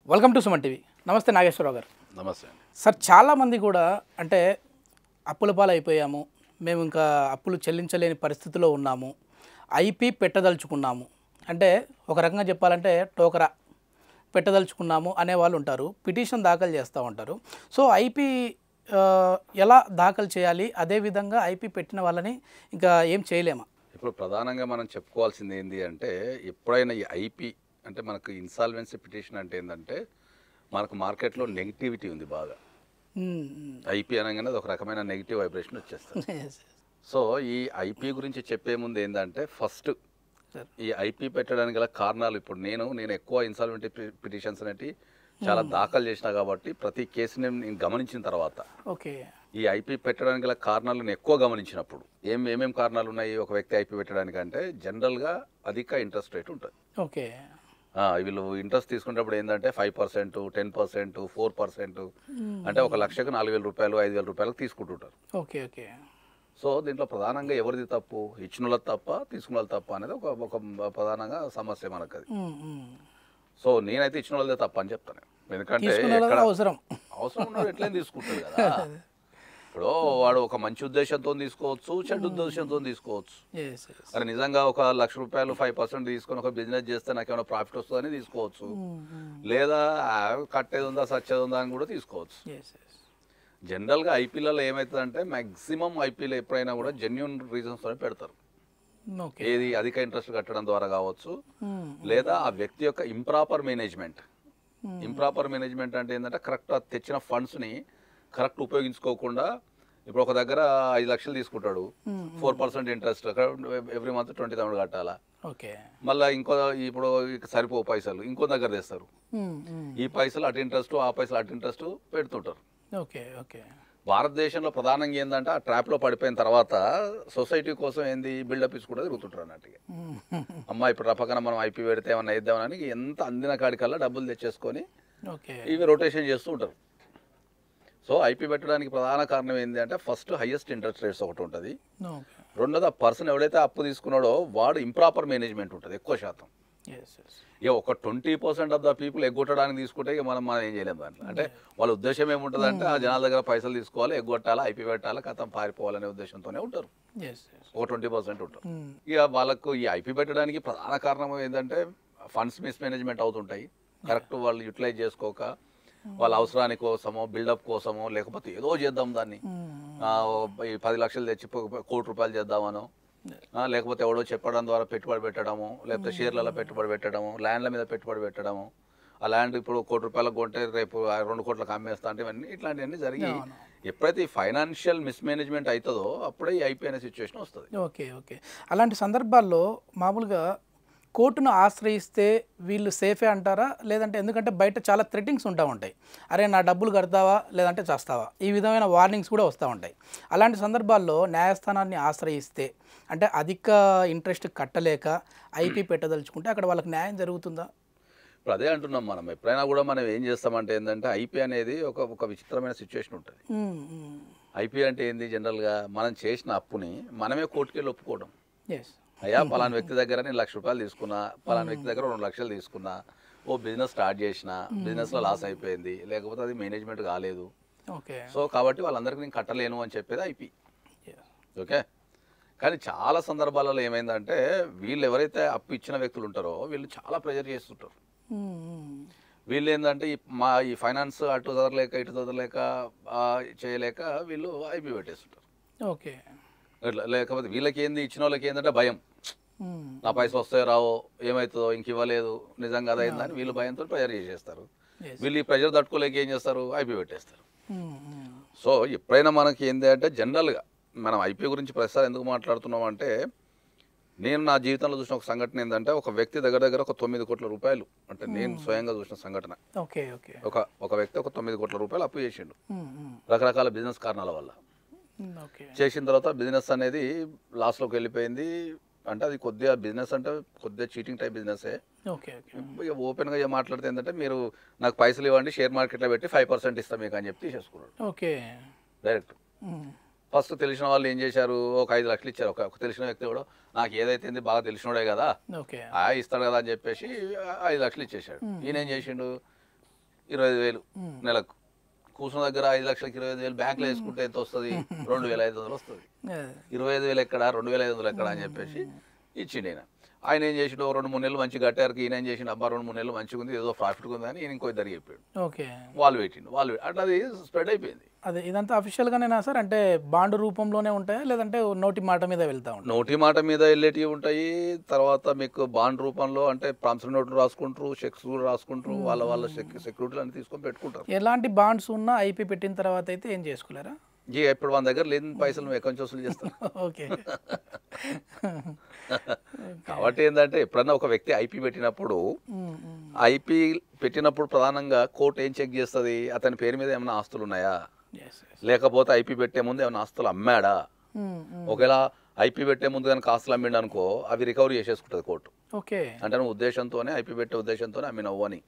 Welcome to Suman TV నమస్తే నాగేశ్వరరావు గారు నమస్తే అండి సార్ చాలామంది కూడా అంటే అప్పుల పాలు అయిపోయాము మేము ఇంకా అప్పులు చెల్లించలేని పరిస్థితిలో ఉన్నాము ఐపీ పెట్టదలుచుకున్నాము అంటే ఒక రకంగా చెప్పాలంటే టోకరా పెట్టదలుచుకున్నాము అనే వాళ్ళు ఉంటారు పిటిషన్ దాఖలు చేస్తూ ఉంటారు సో ఐపీ ఆ, ఎలా దాఖలు చేయాలి అదేవిధంగా ఐపీ పెట్టిన వాళ్ళని ఇంకా ఏం చేయలేమా ఇప్పుడు ప్రధానంగా మనం చెప్పుకోవాల్సింది ఏంటి అంటే ఎప్పుడైనా ఈ ఐపీ అంటే మనకు ఇన్సాల్వెన్సీ పిటిషన్ అంటే ఏంటంటే మనకు మార్కెట్లో నెగిటివిటీ ఉంది బాగా ఐపీ అనగానే అది ఒక రకమైన నెగిటివ్ వైబ్రేషన్ వచ్చేస్తుంది సో ఈ ఐపీ గురించి చెప్పే ముందు ఏంటంటే ఫస్ట్ సార్ ఈ ఐపీ పెట్టడానికి గల కారణాలు ఇప్పుడు నేను నేను ఎక్కువ ఇన్సాల్వెంటీ పిటిషన్స్ అనేవి చాలా దాఖలు చేసిన కాబట్టి ప్రతి కేసుని నేను గమనించిన తర్వాత ఓకే ఈ ఐపీ పెట్టడానికి గల కారణాలు నేను ఎక్కువ గమనించినప్పుడు ఏం ఏమేం కారణాలు ఉన్నాయి ఒక వ్యక్తి ఐపీ పెట్టడానికి అంటే జనరల్గా అధిక ఇంట్రెస్ట్ రేట్ ఉంటుంది ఓకే ఆ, వీళ్ళు ఇంట్రెస్ట్ తీసుకునేటప్పుడు ఏంటంటే five percent ten percent four percent అంటే ఒక లక్షకు నాలుగు వేల రూపాయలు ఐదు వేల రూపాయలకు తీసుకుంటుంటారు ఓకే ఓకే సో దీంట్లో ప్రధానంగా ఎవరిది తప్పు ఇచ్చిన వాళ్ళది తప్ప తీసుకున్న వాళ్ళది తప్ప అనేది ఒక ఒక ప్రధానంగా సమస్య మనకు అది ఉమ్, ఉమ్. సో నేనైతే ఇచ్చిన వాళ్ళదే తప్ప అని చెప్తాను ఎందుకంటే తీసుకునే వాళ్ళది ఎక్కడ అవసరం అవసరం ఉన్నాడు ఎట్లయినా తీసుకుంటాడు కదా ఇప్పుడు వాడు ఒక మంచి ఉద్దేశంతో తీసుకోవచ్చు చెడ్డ ఉద్దేశంతో తీసుకోవచ్చు ఎస్ ఎస్ అరే నిజంగా ఒక లక్ష రూపాయలు ఫైవ్ పర్సెంట్ తీసుకొని ఒక బిజినెస్ చేస్తే నాకు ఏమైనా ప్రాఫిట్ వస్తుందని తీసుకోవచ్చు లేదా ఆ, కట్టేది ఉందా సచ్చేది ఉందా అని కూడా తీసుకోవచ్చు ఎస్ ఎస్ జనరల్గా ఐపీఎల్లో ఏమవుతుందంటే మ్యాక్సిమం ఐపీఎల్ ఎప్పుడైనా కూడా జెన్యున్ రీజన్స్తోనే పెడతారు ఓకే ఏది అధిక ఇంట్రెస్ట్ కట్టడం ద్వారా కావచ్చు లేదా ఆ వ్యక్తి యొక్క ఇంప్రాపర్ మేనేజ్మెంట్ ఇంప్రాపర్ మేనేజ్మెంట్ అంటే ఏంటంటే కరెక్ట్ తెచ్చిన ఫండ్స్ని కరెక్ట్ ఉపయోగించుకోకుండా ఇప్పుడు ఒక దగ్గర ఐదు లక్షలు తీసుకుంటాడు four percent interest every month twenty thousand కట్టాలా ఓకే మళ్ళీ ఇంకో ఇప్పుడు ఇక సరిపో పైసలు ఇంకో దగ్గర తెస్తారు ఈ పైసలు అటు ఇంట్రెస్ట్ ఆ పైసలు అటు ఇంట్రెస్ట్ పెడుతుంటారు ఓకే ఓకే భారతదేశంలో ప్రధానంగా ఏంటంటే ఆ ట్రాప్లో పడిపోయిన తర్వాత సొసైటీ కోసం ఏంది బిల్డప్ ఇచ్చుకుంటే తిరుగుతుంటారు అన్నట్టుగా అమ్మ ఇప్పుడు రపకన మనం ఐపీ పెడితే ఏమన్నా ఇద్దామని ఎంత అందిన కాడికల్లా డబ్బులు తెచ్చేసుకొని ఓకే ఇవి రొటేషన్ చేస్తూ ఉంటారు సో ఐపీ పెట్టడానికి ప్రధాన కారణం ఏంటి అంటే ఫస్ట్ హైయెస్ట్ ఇంట్రెస్ట్ రేట్స్ ఒకటి ఉంటుంది ఓకే రెండోది ఆ పర్సన్ ఎవడైతే అప్పు తీసుకున్నాడో వాడు ఇంప్రాపర్ మేనేజ్మెంట్ ఉంటుంది ఎక్కువ శాతం ఎస్ ఎస్ ఇక ఒక twenty percent of the people ఎగ్గొట్టడానికి తీసుకుంటే ఇక మనం మనం ఏం చేయలేము దాంట్లో అంటే వాళ్ళ ఉద్దేశం ఏముంటుంది అంటే ఆ జనాల దగ్గర పైసలు తీసుకోవాలి ఎగ్గొట్టాలి ఐపీ పెట్టాలి కథం పారిపోవాలనే ఉద్దేశంతోనే ఉంటారు ఎస్ ఎస్ ఒక ట్వంటీ పర్సెంట్ ఉంటారు ఇక వాళ్ళకు ఈ ఐపీ పెట్టడానికి ప్రధాన కారణం ఏంటంటే ఫండ్స్ మిస్ మేనేజ్మెంట్ అవుతుంటాయి కరెక్ట్ వాళ్ళు యూటిలైజ్ చేసుకోక వాళ్ళ అవసరాని కోసమో బిల్డప్ కోసమో లేకపోతే ఏదో చేద్దాం దాన్ని ఆ, ఈ పది లక్షలు తెచ్చి పో- కోటి రూపాయలు చేద్దామనో ఆ, లేకపోతే ఎవడో చెప్పడం ద్వారా పెట్టుబడి పెట్టడము లేకపోతే షేర్లలో పెట్టుబడి పెట్టడము ల్యాండ్ల మీద పెట్టుబడి పెట్టడము ఆ ల్యాండ్ ఇప్పుడు కోటి రూపాయలకు కొంటే రేపు ఆ రెండు కోట్లకు అమ్మేస్తా అంటే ఇవన్నీ ఇట్లాంటివన్నీ జరిగి ఎప్పుడైతే ఈ ఫైనాన్షియల్ మిస్మేనేజ్మెంట్ అవుతుందో అప్పుడే ఈ ఐపీ అనే సిచ్యువేషన్ వస్తుంది ఓకే ఓకే అలాంటి సందర్భాల్లో మామూలుగా కోర్టును ఆశ్రయిస్తే వీళ్ళు సేఫే అంటారా లేదంటే ఎందుకంటే బయట చాలా థ్రెటింగ్స్ ఉంటా ఉంటాయి అరే నా డబ్బులు కడతావా లేదంటే చేస్తావా ఈ విధమైన వార్నింగ్స్ కూడా వస్తూ ఉంటాయి అలాంటి సందర్భాల్లో న్యాయస్థానాన్ని ఆశ్రయిస్తే అంటే అధిక ఇంట్రెస్ట్ కట్టలేక ఐపీ పెట్టదలుచుకుంటే అక్కడ వాళ్ళకి న్యాయం జరుగుతుందా ఇప్పుడు అదే అంటున్నాం మనం ఎప్పుడైనా కూడా మనం ఏం చేస్తామంటే ఏంటంటే ఐపీ అనేది ఒక ఒక విచిత్రమైన సిచ్యువేషన్ ఉంటుంది ఐపీ అంటే ఏంది జనరల్గా మనం చేసిన అప్పుని మనమే కోర్టుకెళ్ళి ఒప్పుకోవడం ఎస్ అయ్యా పలానా వ్యక్తి దగ్గర నేను లక్ష రూపాయలు తీసుకున్నా పలానా వ్యక్తి దగ్గర రెండు లక్షలు తీసుకున్నా ఓ బిజినెస్ స్టార్ట్ చేసిన బిజినెస్లో లాస్ అయిపోయింది లేకపోతే అది మేనేజ్మెంట్ కాలేదు ఓకే సో కాబట్టి వాళ్ళందరికీ నేను కట్టలేను అని చెప్పేది ఐపీ ఓకే కానీ చాలా సందర్భాలలో ఏమైందంటే వీళ్ళు ఎవరైతే అప్పు ఇచ్చిన వ్యక్తులు ఉంటారో వీళ్ళు చాలా ప్రెజర్ చేస్తుంటారు వీళ్ళు ఏంటంటే ఈ మా ఈ ఫైనాన్స్ అటు చదవలేక ఇటు చదవలేక ఆ, చేయలేక వీళ్ళు ఐపీ పెట్టేస్తుంటారు ఓకే ఇట్లా లేకపోతే వీళ్ళకి ఏంది ఇచ్చిన వాళ్ళకి ఏంటంటే భయం నా పైసలు వస్తాయో రావో ఏమవుతుందో ఇంక ఇవ్వలేదు నిజంగా అదైందని వీళ్ళు భయంతో ప్రెజర్ చేసేస్తారు Yes. వీళ్ళు ఈ ప్రెజర్ తట్టుకోలేక ఏం చేస్తారు ఐపీ పెట్టేస్తారు సో ఎప్పుడైనా మనకి ఏంటి అంటే జనరల్గా మనం ఐపీ గురించి ప్రస్తుతం ఎందుకు మాట్లాడుతున్నాం అంటే నేను నా జీవితంలో చూసిన ఒక సంఘటన ఏంటంటే ఒక వ్యక్తి దగ్గర దగ్గర ఒక తొమ్మిది కోట్ల రూపాయలు అంటే నేను స్వయంగా చూసిన సంఘటన ఓకే ఓకే ఒక ఒక వ్యక్తి ఒక తొమ్మిది కోట్ల రూపాయలు అప్పు చేసిండు రకరకాల బిజినెస్ కారణాల వల్ల ఓకే చేసిన తర్వాత బిజినెస్ అనేది లాస్లోకి వెళ్ళిపోయింది అంటే అది కొద్దిగా బిజినెస్ అంటే కొద్దిగా చీటింగ్ టైప్ బిజినెసే ఓకే ఓకే ఇక ఓపెన్గా ఏం మాట్లాడితే ఏంటంటే మీరు నాకు పైసలు ఇవ్వండి షేర్ మార్కెట్లో పెట్టి ఫైవ్ పర్సెంట్ ఇస్తాం మీకు అని చెప్పి తీసేసుకున్నాడు ఓకే డైరెక్ట్ ఫస్ట్ తెలిసిన వాళ్ళు ఏం చేశారు ఒక ఐదు లక్షలు ఇచ్చారు ఒక ఒక తెలిసిన వ్యక్తి కూడా నాకు ఏదైతే ఉంది బాగా తెలిసినోడే కదా ఓకే ఆ ఇస్తాడు కదా అని చెప్పేసి ఆ ఐదు లక్షలు ఇచ్చేసాడు ఈయన ఏం చేసిండు ఇరవై ఐదు వేలు నెలకు కూర్చున్న దగ్గర ఐదు లక్షలకి ఇరవై ఐదు వేలు బ్యాంకులో వేసుకుంటే ఎంత వస్తుంది రెండు వేల ఐదు వందలు వస్తుంది ఇరవై ఐదు వేలు ఎక్కడ రెండు వేల ఐదు వందలు ఎక్కడ అని చెప్పేసి ఇచ్చిండు ఆయన ఆయన ఏం చేసిండు ఓ రెండు మూడు నెలలు మంచి కట్టారు ఈయన ఏం చేసిండు అబ్బా రెండు మూడు నెలలు మంచిగా ఉంది ఏదో ప్రాఫిట్ ఉంది అని ఈయన ఇంకో ఇద్దరు చెప్పాడు ఓకే వాళ్ళు పెట్టిండు వాళ్ళు పెట్టి- అట్లా అది స్ప్రెడ్ అయిపోయింది అదే ఇదంతా అఫీషియల్గానేనా సార్ అంటే బాండ్ రూపంలోనే ఉంటాయా లేదంటే నోటి మాట మీద వెళ్తా ఉంటాయి నోటి మాట మీద వెళ్ళేటివి ఉంటాయి తర్వాత మీకు బాండ్ రూపంలో అంటే ప్రామిసరీ నోట్లు రాసుకుంటారు చెక్స్ కూడా రాసుకుంటారు వాళ్ళ వాళ్ళ సెక్యూరిటీలు అన్ని తీసుకొని పెట్టుకుంటారు ఎలాంటి బాండ్స్ ఉన్నా ఐపీ పెట్టిన తర్వాత అయితే ఏం చేసుకోలేరా ఇక ఇప్పుడు మన దగ్గర లేని పైసలు నువ్వు ఎక్కడి నుంచి వసూలు చేస్తావు ఓకే కాబట్టి ఏంటంటే ఎప్పుడన్నా ఒక వ్యక్తి ఐపీ పెట్టినప్పుడు ఐపీ పెట్టినప్పుడు ప్రధానంగా కోర్టు ఏం చెక్ చేస్తుంది అతని పేరు మీద ఏమైనా ఆస్తులు ఉన్నాయా ఎస్ లేకపోతే ఐపీ పెట్టే ముందు ఏమైనా ఆస్తులు అమ్మాడా ఒకవేళ ఐపీ పెట్టే ముందు కనుక ఆస్తులు అమ్మిండు అనుకో అవి రికవరీ చేసేసుకుంటుంది కోర్టు ఓకే అంటే నువ్వు ఉద్దేశంతోనే ఐపీ పెట్టే ఉద్దేశంతోనే అమ్మినవ్వు అని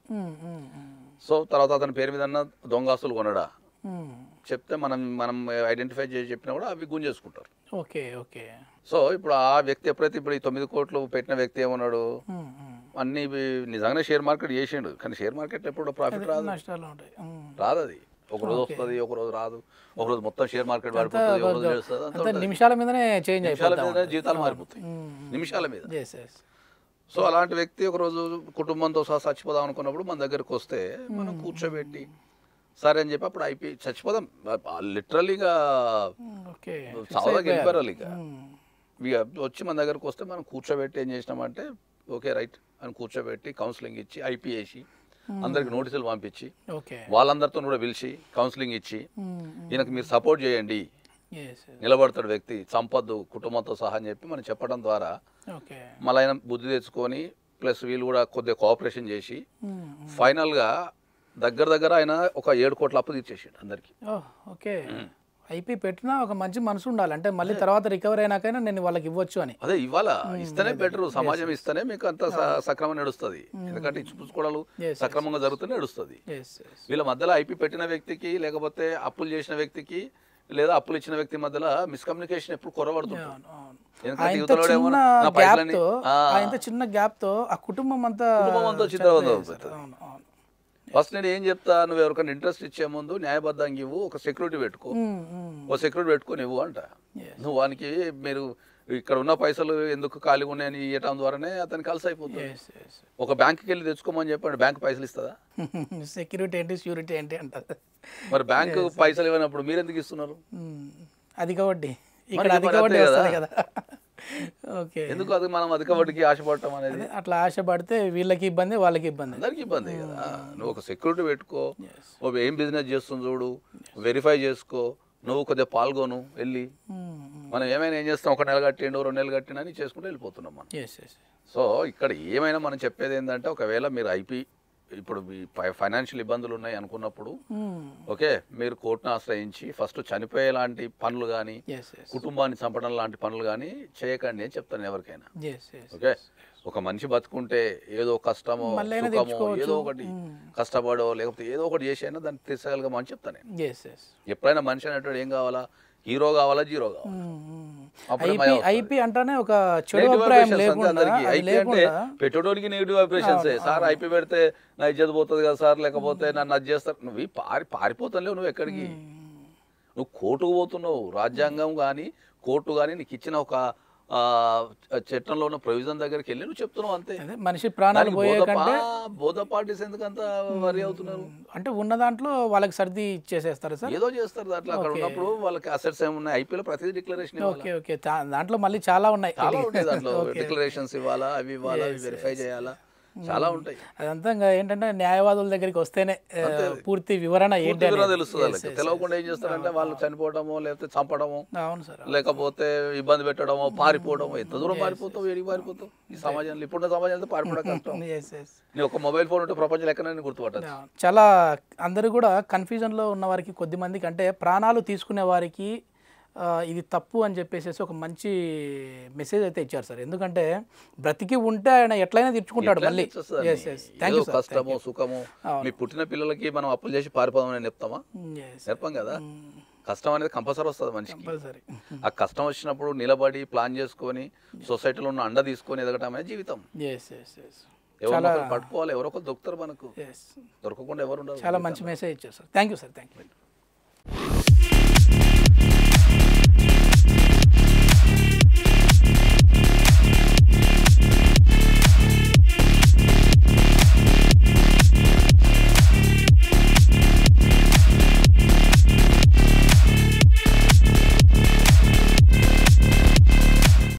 సో తర్వాత అతని పేరు మీద అన్న దొంగ ఆస్తులు కొనడా చెప్తే మనం మనం ఐడెంటిఫై చేసి చెప్పినా కూడా అవి గుంజేసుకుంటారు ఓకే ఓకే సో ఇప్పుడు ఆ వ్యక్తి ఎప్పుడైతే ఇప్పుడు ఈ తొమ్మిది కోట్లు పెట్టిన వ్యక్తి ఏమన్నాడు అన్ని ఇవి నిజంగానే షేర్ మార్కెట్ చేసిండు కానీ షేర్ మార్కెట్ ఎప్పుడు ప్రాఫిట్ రాదు నష్టాలు ఉంటాయి ఉమ్. రాదు అది ఒక రోజు వస్తుంది ఒక రోజు రాదు ఒక రోజు మొత్తం షేర్ మార్కెట్ పడిపోతుంది ఒక రోజు చేస్తుంది అంతా అంత ఉంటుంది. నిమిషాల మీదనే చేంజ్ నిమిషాల అయిపోతా మీద జీతాలు మారిపోతాయి నిమిషాల మీద ఎస్ ఎస్ సో అలాంటి వ్యక్తి ఒక రోజు కుటుంబంతో సహా చచ్చిపోదాం అనుకున్నప్పుడు మన దగ్గరకు వస్తే మనం కూర్చోబెట్టి సరే అని చెప్పి అప్పుడు అయిపోయి చచ్చిపోదాం లిటరలీగా ఓకే చాలా గెలిపారు ఇక ఇక వచ్చి మన దగ్గరకు వస్తే మనం కూర్చోబెట్టి ఏం చేసినామంటే ఓకే రైట్ అని కూర్చోబెట్టి కౌన్సిలింగ్ ఇచ్చి ఐపీ వేసి అందరికి నోటీసులు పంపించి ఓకే వాళ్ళందరితో కూడా పిలిచి కౌన్సిలింగ్ ఇచ్చి ఈయనకు మీరు సపోర్ట్ చేయండి ఎస్ నిలబడతాడు వ్యక్తి సంపద్దు కుటుంబంతో సహా అని చెప్పి మనం చెప్పడం ద్వారా ఓకే మళ్ళీ ఆయన బుద్ధి తెచ్చుకొని ప్లస్ వీళ్ళు కూడా కొద్దిగా కోఆపరేషన్ చేసి ఫైనల్గా దగ్గర దగ్గర ఆయన ఒక ఏడు కోట్ల అప్పు తీర్చేసాడు అందరికి ఓకే ఐపీ పెట్టినా ఒక మంచి మనసు ఉండాలి అంటే మళ్ళీ తర్వాత రికవర్ అయినాకైనా నేను వాళ్ళకి ఇవ్వచ్చు అని అదే ఇవాళ ఇస్తేనే బెటర్ సమాజం ఇస్తేనే మీకు అంత స- సక్రమంగా నడుస్తుంది ఎందుకంటే ఇచ్చిపుచ్చుకోవడాలు Yes, సక్రమంగా జరుగుతూనే నడుస్తుంది ఎస్ ఎస్ వీళ్ళ మధ్యలో ఐపీ పెట్టిన వ్యక్తికి లేకపోతే అప్పులు చేసిన వ్యక్తికి లేదా అప్పులు ఇచ్చిన వ్యక్తి మధ్యలో మిస్కమ్యూనికేషన్ ఎప్పుడు కొరబడుతుంది అవును అవును ఎందుకంటే ఆ ఇంత యువతలోడేమో చిన్న నా గ్యాప్ పైసలని- తో ఆ. ఆ ఇంత చిన్న గ్యాప్ తో ఆ కుటుంబం అంతా కుటుంబం అంతా చిత్రవందం చనిపోయేది అయిపోతుంది. సార్. అవును అవును ఫస్ట్ నేను ఏం చెప్తా నువ్వు ఎవరికైనా ఇంట్రెస్ట్ ఇచ్చే ముందు న్యాయబద్ధంగా ఇవ్వు ఒక సెక్యూరిటీ పెట్టుకో ఉమ్, ఉమ్. ఓ సెక్యూరిటీ పెట్టుకొని ఇవ్వు అంట Yes. నువ్వు వానికి మీరు ఇక్కడ ఉన్న పైసలు ఎందుకు ఖాళీగా ఉన్నాయని ఇవ్వటం ద్వారానే అతను కలిసి అయిపోతుంది ఎస్ ఎస్ ఒక బ్యాంక్కి వెళ్ళి తెచ్చుకోమని చెప్పండి బ్యాంక్ పైసలు ఇస్తుందా సెక్యూరిటీ ఏంటి ష్యూరిటీ ఏంటి అంటారు మరి బ్యాంకు పైసలు ఇవ్వనప్పుడు మీరు ఎందుకు ఇస్తున్నారు ఉమ్, అధిక వడ్డీ ఇక్కడ మరి అధిక మరి వడ్డీ అంతే వస్తుంది కదా ఓకే ఎందుకు అది మనం అధిక వడ్డీకి ఆశపడటం అనేది అదే అట్లా ఆశపడితే వీళ్ళకి ఇబ్బంది వాళ్ళకి ఇబ్బంది అందరికి ఇబ్బంది కదా నువ్వు ఒక సెక్యూరిటీ పెట్టుకో Yes. ఓ ఏం బిజినెస్ చేస్తుంది చూడు వెరిఫై చేసుకో నువ్వు కొద్దిగా పాల్గొను వెళ్ళి మనం ఏమైనా ఏం చేస్తాం ఒక నెల కట్టిండు రెండు నెలలు కట్టిండని చేసుకుంటూ వెళ్ళిపోతున్నాం మనం ఎస్ ఎస్ సో ఇక్కడ ఏమైనా మనం చెప్పేది ఏంటంటే ఒకవేళ మీరు ఐపీ ఇప్పుడు మీ ఫైనాన్షియల్ ఇబ్బందులు ఉన్నాయి అనుకున్నప్పుడు ఓకే మీరు కోర్టును ఆశ్రయించి ఫస్ట్ చనిపోయే లాంటి పనులు కానీ ఎస్ ఎస్ కుటుంబాన్ని చంపడం లాంటి పనులు కానీ చేయకండి అని చెప్తాను ఎవరికైనా ఎస్ ఎస్ ఓకే ఒక మనిషి బతుకుంటే ఏదో కష్టమో మళ్ళైనా సుఖమో తెచ్చుకోవచ్చు. ఏదో ఒకటి కష్టపడో లేకపోతే ఏదో ఒకటి చేసి అయినా దాన్ని తీర్చగలగమని చెప్తాను నేను ఎస్ ఎస్ ఎప్పుడైనా మనిషి అనేటువంటి ఏం కావాలా హీరో కావాలా జీరో కావాలా అప్పుడే ఐపీ మజా వస్తుంది. ఐపీ అంటేనే ఒక చెడు నెగిటివ్ అభిప్రాయం వైబ్రేషన్స్ అంతే లేకుండా అందరికీ అది ఐపీ అంటే లేకుండా పెట్టేటోడికి నెగిటివ్ వైబ్రేషన్స్ సార్ ఐపీ పెడితే నా ఇజ్జత్ పోతుంది కదా సార్ లేకపోతే నన్ను అది చేస్తారు నువ్వు ఈ పారి పారిపోతానులేవు నువ్వు ఎక్కడికి నువ్వు కోర్టుకు పోతున్నావు రాజ్యాంగం కానీ కోర్టు కానీ నీకు ఇచ్చిన ఒక ఆ, చట్టంలో ఉన్న ప్రొవిజన్ దగ్గరికి వెళ్ళి నువ్వు చెప్తున్నావు అంతే అదే మనిషి ప్రాణాలు దానికి పోయే బోధ కంటే పా- బోధ పార్టీస్ ఎందుకు అంత వరి అవుతున్నారు అంటే ఉన్న దాంట్లో వాళ్ళకి సర్ది ఇచ్చేసేస్తారు సార్ ఏదో చేస్తారు దాంట్లో అక్కడ ఉన్నప్పుడు వాళ్ళకి అసెట్స్ ఏమున్నాయి ఐపీఎల్ ప్రతిదీ డిక్లరేషన్ ఇవ్వాలి ఓకే ఓకే దా- దాంట్లో మళ్ళీ చాలా ఉన్నాయి చాలా ఉంటాయి దాంట్లో డిక్లరేషన్స్ ఇవ్వాలా అవి ఇవ్వాలా అవి వెరిఫై చేయాలా చాలా ఉంటాయి అదంతా ఇంకా ఏంటంటే న్యాయవాదుల దగ్గరికి వస్తేనే ఆ, పూర్తి వివరణ ఏంటి పూర్తిగా అనేది. తెలుస్తుంది వాళ్ళకి తెలియకుండా ఏం చేస్తారంటే వాళ్ళు చనిపోవడమో లేకపోతే చంపడమో అవును సార్ లేకపోతే ఇబ్బంది పెట్టడమో పారిపోవడమో ఎంత దూరం పారిపోతావు ఏడికి పారిపోతావు ఈ సమాజంలో ఇప్పుడున్న సమాజంలో పారిపోవడం కష్టం ఎస్ ఎస్ నీ ఒక మొబైల్ ఫోన్ ఉంటే ప్రపంచం ఎక్కడైనా గుర్తుపట్టదు చాలా అందరూ కూడా కన్ఫ్యూజన్లో ఉన్న వారికి కొద్ది మందికి అంటే ప్రాణాలు తీసుకునే వారికి ఆ, ఇది తప్పు అని చెప్పేసి ఒక మంచి మెసేజ్ అయితే ఇచ్చారు సార్ ఎందుకంటే బ్రతికి ఉంటే ఆయన ఎట్లయినా తీర్చుకుంటాడు మళ్ళీ ఎస్ ఎస్ థ్యాంక్ ఏదో యూ సార్ కష్టమో సుఖమో మీ పుట్టిన పిల్లలకి మనం అప్పులు చేసి పారిపోదామని చెప్తామా ఎస్ నేర్పం కదా కష్టం అనేది కంపల్సరీ వస్తుంది మనిషికి కంపల్సరీ ఆ కష్టం వచ్చినప్పుడు నిలబడి ప్లాన్ చేసుకొని సొసైటీలో ఉన్న అండ తీసుకొని ఎదగటం అనేది జీవితం ఎస్ ఎస్ ఎస్ ఎవరు ఒకరు పట్టుకోవాలి ఎవరో ఒకరు దొరుకుతారు మనకు ఎస్ దొరకకుండా ఎవరు ఉండరు చాలా మంచి మెసేజ్ ఇచ్చారు sir thank you sir thank you